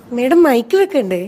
madam mic വെക്കണ്ടേ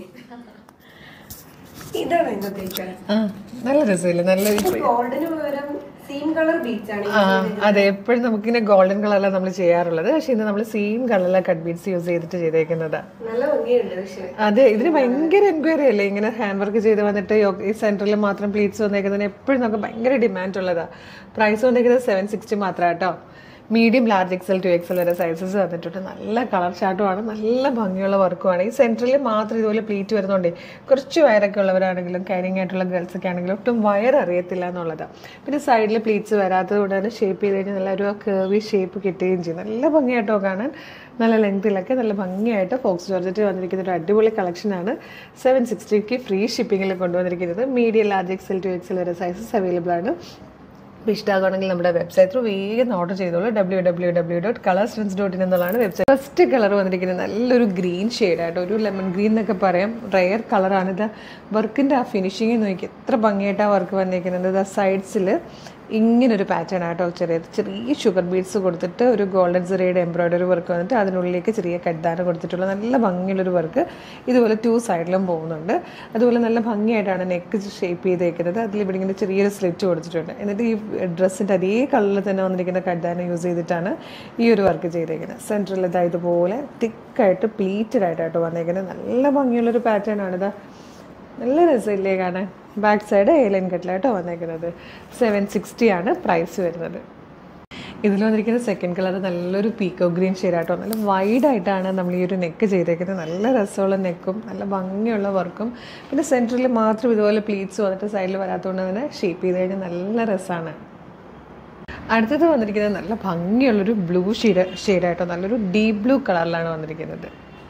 ഇതാണ് ഇന്നത്തേക്ക് ആ നല്ല രസമില്ല നല്ല ഗോൾഡിന് പകരം സെയിം കളർ ബീച്ചാണ് ആ അതെ എപ്പോഴും നമുക്കിങ്ങനെ ഗോൾഡൻ കളറിലാണ് നമ്മൾ ചെയ്യാറുള്ളത് പക്ഷെ ഇന്ന് നമ്മൾ സെയിം കളറിലെ കട്ട് ബീഡ്സ് യൂസ് ചെയ്തിട്ട് ചെയ്തേക്കുന്നതാ നല്ല ഭംഗിയുണ്ട് പക്ഷെ അതെ ഇതിന് ഭയങ്കര എൻക്വയറി അല്ലേ ഇങ്ങനെ ഹാൻഡ് വർക്ക് ചെയ്ത് വന്നിട്ട് യോ- ഈ സെന്ററിൽ മാത്രം പ്ലീറ്റ്സ് വന്നേക്കുന്നതിന് എപ്പോഴും നമുക്ക് ഭയങ്കര ഡിമാൻഡ് ഉള്ളതാ പ്രൈസ് വന്നേക്കുന്നത് സെവൻ സിക്സ്റ്റി മാത്രം കേട്ടോ medium large XL to XL വരെ സൈസസ് വന്നിട്ടുണ്ട് നല്ല കളർ ചാർട്ടുമാണ് നല്ല ഭംഗിയുള്ള വർക്കുമാണ് ഈ സെൻറ്ററിൽ മാത്രം ഇതുപോലെ പ്ലീറ്റ് വരുന്നതുകൊണ്ടേ കുറച്ച് വയറൊക്കെ ഉള്ളവരാണെങ്കിലും കാരിങ് ആയിട്ടുള്ള ഗേൾസ് ഒക്കെ ആണെങ്കിലും ഒട്ടും വയർ അറിയത്തില്ല എന്നുള്ളതാണ് പിന്നെ സൈഡിൽ പ്ലീറ്റ്സ് വരാത്തത് കൊണ്ട് തന്നെ ഷേപ്പ് ചെയ്ത് കഴിഞ്ഞാൽ നല്ല ഒരു കേർവി ഷേപ്പ് കിട്ടുകയും ചെയ്യും നല്ല ഭംഗിയായിട്ടോ കാണാൻ നല്ല ലെങ്തിലൊക്കെ നല്ല ഭംഗിയായിട്ട് ഫോക്സ് ജോർജറ്റ് വന്നിരിക്കുന്ന ഒരു അടിപൊളി കളക്ഷനാണ് സെവൻ സിക്സ്റ്റിക്ക് ഫ്രീ ഷിപ്പിങ്ങിൽ കൊണ്ടുവന്നിരിക്കുന്നത് medium large XL to XL വരെ സൈസസ് അവൈലബിൾ ആണ് അപ്പോൾ ഇഷ്ടമാകുകയാണെങ്കിൽ നമ്മുടെ വെബ്സൈറ്റ് ത്രൂ വേഗം ഓർഡർ ചെയ്തോളൂ W W W dot colours friends dot in എന്നുള്ളതാണ് വെബ്സൈറ്റ് ഫസ്റ്റ് കളർ വന്നിരിക്കുന്നത് നല്ലൊരു ഗ്രീൻ ഷെയ്ഡായിട്ട് ഒരു ലെമൺ ഗ്രീൻ എന്നൊക്കെ പറയാം റെയർ കളറാണിത് വർക്കിൻ്റെ ആ ഫിനിഷിങ് നോക്കി എത്ര ഭംഗിയായിട്ട് ആ വർക്ക് വന്നിരിക്കുന്നത് ആ സൈഡ്സിൽ ഇങ്ങനൊരു പാറ്റേൺ ആട്ടോ ചെറിയ ചെറിയ ഷുഗർ ബീഡ്സ് കൊടുത്തിട്ട് ഒരു ഗോൾഡൻ സെറിയുടെ എംബ്രോയ്ഡറി വർക്ക് വന്നിട്ട് അതിനുള്ളിലേക്ക് ചെറിയ കഡ്ദാന കൊടുത്തിട്ടുള്ള നല്ല ഭംഗിയുള്ളൊരു വർക്ക് ഇതുപോലെ ടു സൈഡിലും പോകുന്നുണ്ട് അതുപോലെ നല്ല ഭംഗിയായിട്ടാണ് നെക്ക് ഷേപ്പ് ചെയ്തേക്കുന്നത് അതിൽ ഇവിടെ ഇങ്ങനെ ചെറിയൊരു സ്ലിറ്റ് കൊടുത്തിട്ടുണ്ട് എന്നിട്ട് ഈ ഡ്രസ്സിൻ്റെ അതേ കളറിൽ തന്നെ വന്നിരിക്കുന്ന കഡ്ദാന യൂസ് ചെയ്തിട്ടാണ് ഈ ഒരു വർക്ക് ചെയ്തേക്കുന്നത് സെൻറ്ററിൽ ഇതാ ഇതുപോലെ തിക്കായിട്ട് പ്ലീറ്റഡ് ആയിട്ടാട്ടോ വന്നേക്കുന്നത് നല്ല ഭംഗിയുള്ളൊരു പാറ്റേൺ ആണിത് നല്ല രസമില്ലേ കാണാൻ ബാക്ക് സൈഡ് ഏലൻ കട്ടിലായിട്ടോ വന്നേക്കുന്നത് സെവൻ സിക്സ്റ്റി ആണ് പ്രൈസ് വരുന്നത് ഇതിൽ വന്നിരിക്കുന്ന സെക്കൻഡ് കളർ നല്ലൊരു പീക്കോ ഗ്രീൻ ഷെയ്ഡായിട്ടോ നല്ല വൈഡായിട്ടാണ് നമ്മൾ ഈ ഒരു നെക്ക് ചെയ്തേക്കുന്നത് നല്ല രസമുള്ള നെക്കും നല്ല ഭംഗിയുള്ള വർക്കും പിന്നെ സെൻറ്ററിൽ മാത്രം ഇതുപോലെ പ്ലീറ്റ്സ് വന്നിട്ട് സൈഡിൽ വരാത്തതുകൊണ്ട് തന്നെ ഷേപ്പ് ചെയ്ത് കഴിഞ്ഞാൽ നല്ല രസമാണ് അടുത്തത് വന്നിരിക്കുന്നത് നല്ല ഭംഗിയുള്ളൊരു ബ്ലൂ ഷെയ്ഡ് ഷെയ്ഡായിട്ടോ നല്ലൊരു ഡീപ് ബ്ലൂ കളറിലാണ് വന്നിരിക്കുന്നത്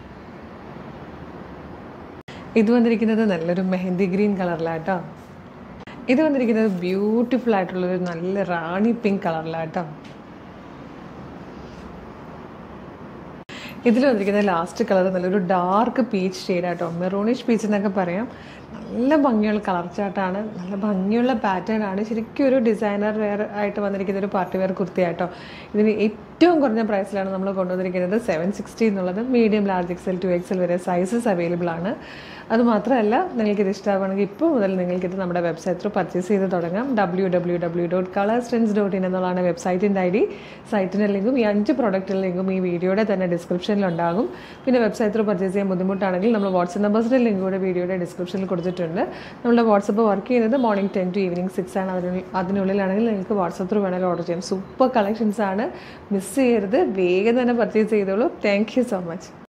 ഇത് വന്നിരിക്കുന്നത് നല്ലൊരു മെഹന്തി ഗ്രീൻ കളറിലാട്ടോ ഇത് വന്നിരിക്കുന്നത് ബ്യൂട്ടിഫുൾ ആയിട്ടുള്ളൊരു നല്ല റാണി പിങ്ക് കളറിലാട്ടോ ഇതിൽ വന്നിരിക്കുന്ന ലാസ്റ്റ് കളർ നല്ലൊരു ഡാർക്ക് പീച്ച് ഷെയ്ഡാട്ടോ മെറൂണിഷ് പീച്ച് എന്നൊക്കെ പറയാം നല്ല ഭംഗിയുള്ള കളർ ചാർട്ടാണ് നല്ല ഭംഗിയുള്ള പാറ്റേൺ ആണ് ശരിക്കും ഒരു ഡിസൈനർ വെയർ ആയിട്ട് വന്നിരിക്കുന്ന ഒരു പാർട്ടി വെയർ കുർത്തിയാട്ടോ ഇതിന് ഏറ്റവും കുറഞ്ഞ പ്രൈസിലാണ് നമ്മൾ കൊണ്ടുവന്നിരിക്കുന്നത് സെവൻ സിക്സ്റ്റി എന്നുള്ളത് medium large XL to XL വരെ സൈസസ് അവൈലബിൾ ആണ് അതുമാത്രമല്ല നിങ്ങൾക്കിത് ഇഷ്ടമാവുകയാണെങ്കിൽ ഇപ്പോൾ മുതൽ നിങ്ങൾക്കിത് നമ്മുടെ വെബ്സൈറ്റ് ത്രൂ പർച്ചേസ് ചെയ്ത് തുടങ്ങാം W W W dot colours trends dot in എന്നുള്ളതാണ് വെബ്സൈറ്റിൻ്റെ ഐ ഡി സൈറ്റിൻ്റെ ലിങ്കും ഈ അഞ്ച് പ്രോഡക്റ്റിൻ്റെ ലിങ്കും ഈ വീഡിയോയുടെ തന്നെ ഡിസ്ക്രിപ്ഷനിലുണ്ടാകും പിന്നെ വെബ്സൈറ്റ് ത്രൂ പർച്ചേസ് ചെയ്യാൻ ബുദ്ധിമുട്ടാണെങ്കിൽ നമ്മൾ വാട്സപ്പ് നമ്പേഴ്സിൻ്റെ ലിങ്ക് കൂടെ വീഡിയോയുടെ ഡിസ്ക്രിപ്ഷനിൽ കൊടുത്തിട്ടുണ്ട് നമ്മുടെ വാട്സപ്പ് വർക്ക് ചെയ്യുന്നത് morning ten to evening six ആണ് അതിനുള്ളിൽ അതിനുള്ളിലാണെങ്കിൽ നിങ്ങൾക്ക് വാട്സപ്പ് ത്രൂ വേണമെങ്കിൽ ഓർഡർ ചെയ്യാം സൂപ്പർ കളക്ഷൻസ് ആണ് മിസ് ചെയ്യരുത് വേഗം തന്നെ പർച്ചേസ് ചെയ്തോളൂ താങ്ക് യു സോ മച്ച്